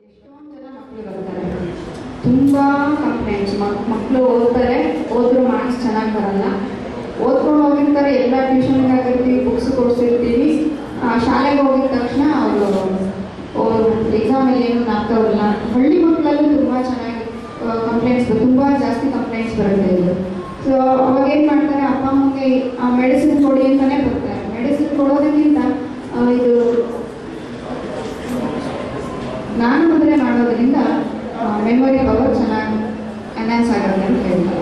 ಎಷ್ಟೊಂದು ಜನ ಮಕ್ಕಳು ಬರ್ತಾರೆ ತುಂಬ ಕಂಪ್ಲೇಂಟ್ಸ್ ಮಕ್ಕಳು ಓದ್ತಾರೆ ಓದಿದ್ರು ಮಾರ್ಕ್ಸ್ ಚೆನ್ನಾಗಿ ಬರಲ್ಲ ಓದ್ಕೊಂಡು ಹೋಗಿರ್ತಾರೆ ಎಲ್ಲ ಟ್ಯೂಷನ್ಗೆ ಆಗಿರ್ತೀವಿ ಬುಕ್ಸ್ ಕೊಡ್ಸಿರ್ತೀವಿ ಆ, ಶಾಲೆಗೆ ಹೋಗಿದ ತಕ್ಷಣ ಅವರು ಎಕ್ಸಾಮಲ್ಲಿ ಏನು ಆಗ್ತಾವಲ್ಲ ಹಳ್ಳಿ ಮಕ್ಕಳಲ್ಲೂ ತುಂಬ ಚೆನ್ನಾಗಿ ಕಂಪ್ಲೇಂಟ್ಸ್ ತುಂಬ ಜಾಸ್ತಿ ಕಂಪ್ಲೇಂಟ್ಸ್ ಬರುತ್ತೆ ಇದು ಸೊ ಅವಾಗ ಏನು ಮಾಡ್ತಾರೆ ಅಪ್ಪ ಅಮ್ಮಗೆ ಮೆಡಿಸಿನ್ ಕೊಡಿ ಅಂತಲೇ ಬರ್ತಾರೆ ಮೆಡಿಸಿನ್ ಕೊಡೋದಕ್ಕಿಂತ ಆ, ಇದು ನಾನು ಮುದ್ರೆ ಮಾಡೋದ್ರಿಂದ ಮೆಮೊರಿ ಪವರ್ ಚೆನ್ನಾಗಿ ಎನ್ಹಾನ್ಸ್ ಆಗುತ್ತೆ ಅಂತ ಹೇಳ್ತಾರೆ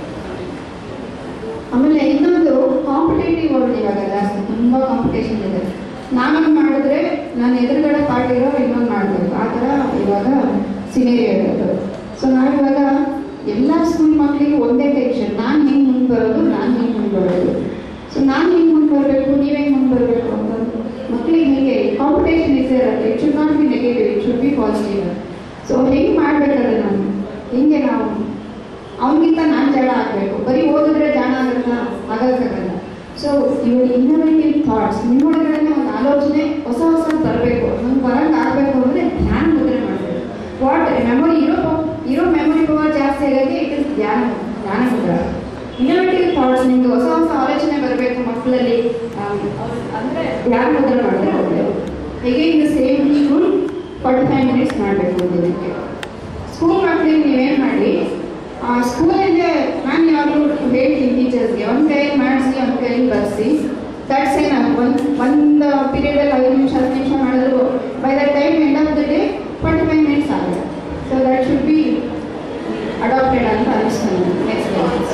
ಆಮೇಲೆ ಇನ್ನೊಂದು ಕಾಂಪಿಟೇಟಿವ್ ವರ್ಲ್ಡ್ ಇವಾಗ ಜಾಸ್ತಿ ತುಂಬ ಕಾಂಪಿಟೇಷನ್ ಇದೆ ನಾನೊಂದು ಮಾಡಿದ್ರೆ ನಾನು ಎದುರುಗಡೆ ಪಾರ್ಟಿ ಇರೋ ಇನ್ನೊಂದು ಮಾಡಬೇಕು ಆ ಥರ ಇವಾಗ ಸಿನೇರಿಯೋ ಇರೋದು ಸೊ ನಾವಿವಾಗ ಎಲ್ಲ ಸ್ಕೂಲ್ ಮಕ್ಕಳಿಗೆ ಒಂದೇ ಟೆನ್ಷನ್ ನಾನು ಹೆಂಗೆ ಮುಂದೆ ಬರೋದು ನಾನು ಹೆಂಗೆ ಮುಂದೆ ಬರೋದು ಸೊ ನಾನು ಹೆಂಗೆ ಮುಂದೆ ಬರಬೇಕು ನೀವು ಹೆಂಗೆ ಮುಂದೆ ಬರಬೇಕು ಅಂತ ಮಕ್ಕಳಿಗೆ ಹೀಗೆ ಕಾಂಪಿಟೇಷನ್ ಇದೆ ಇರುತ್ತೆ it should not be negative it should be positive so ಹೆಂಗೆ ಮಾಡಬೇಕಾದ್ರೆ ನಾನು ಹೆಂಗೆ ನಾವು ಅವನಿಗಿಂತ ನಾನು ಜಡ ಆಗಬೇಕು ಬರೀ ಓದಿದ್ರೆ ಜಾಣ ಆಗುತ್ತಾ ಆಗೋಕ್ಕಾಗಲ್ಲ ಸೊ ಇವ್ರ ಇನ್ನೋವೇಟಿವ್ ಥಾಟ್ಸ್ ನಿಮ್ಮೊಳಗಡೆ ಒಂದು ಆಲೋಚನೆ ಹೊಸ ಹೊಸ ಬರಬೇಕು ನಮ್ಗೆ ಬರಂಗೆ ಆಗಬೇಕು ಅಂದರೆ ಧ್ಯಾನ ಮುದ್ರೆ ಮಾಡಬೇಕು ವಾಟ್ ಮೆಮೊರಿ ಇರೋ ಇರೋ ಮೆಮೊರಿ ಪವರ್ ಜಾಸ್ತಿ ಆಗೋಕ್ಕೆ ಇಟ್ ಇಸ್ ಧ್ಯಾನ ಧ್ಯಾನ ಮುದ್ರ ಇನ್ನೋವೇಟಿವ್ ಥಾಟ್ಸ್ ನಿಮ್ಗೆ ಹೊಸ ಹೊಸ ಆಲೋಚನೆ ಬರಬೇಕು ಮಕ್ಕಳಲ್ಲಿ ಅಂದರೆ ಧ್ಯಾನ ಮುದ್ರೆ ಮಾಡಿದ್ರೆ ಒಳ್ಳೆಯದು ಹೇಗೆ ಇದು same school forty five minutes ಮಾಡಬೇಕು ಓದೋದಕ್ಕೆ ಸ್ಕೂಲ್ ಮಕ್ಕಳಿಗೆ ನೀವೇನು ಮಾಡಿ ಸ್ಕೂಲಿಂದ ನಾನು ಯಾವಾಗಲೂ ಹೇಳ್ತೀನಿ ಟೀಚರ್ಸ್ಗೆ ಒಂದು ಕೈಯಲ್ಲಿ ಮಾಡಿಸಿ ಒಂದು ಕೈಯಲ್ಲಿ ಬರೆಸಿ ದಟ್ಸ್ ಏನ ಒಂದು ಒಂದು ಪೀರಿಯಡಲ್ಲಿ ಐದು ನಿಮಿಷ ಹತ್ತು ನಿಮಿಷ ಮಾಡಿದ್ರು by the time end of the day forty five minutes ಆಗುತ್ತೆ so that should be adapted ಅಂತ ಅನಿಸ್ತಾನೆ ನೆಕ್ಸ್ಟ್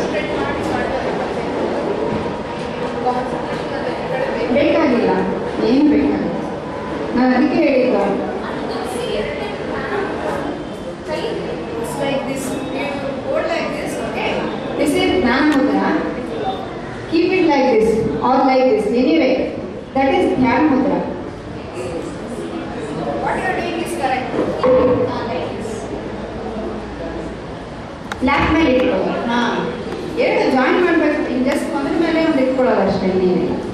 ಬೇಕಾಗಿಲ್ಲ ಏನು ಬೇಕಾಗಿಲ್ಲ ನಾನು ಅದಕ್ಕೆ ಹೇಳಿದ್ದು It's like this. You hold like this, okay? This is Jnana Mudra. Keep it like this or like this. Anyway, that is Dhyana Mudra. What you are doing is correct. Ah, like this. ಲ್ಯಾಪ್ ಮೇಲೆ ಇಟ್ಕೊಳ್ಳೋದು ಹಾಂ ಎರಡು join ಮಾಡಬೇಕು just ಒಂದ್ರ ಮೇಲೆ ಒಂದು ಇಟ್ಕೊಳ್ಳೋದು ಅಷ್ಟೇ ನೀವೇ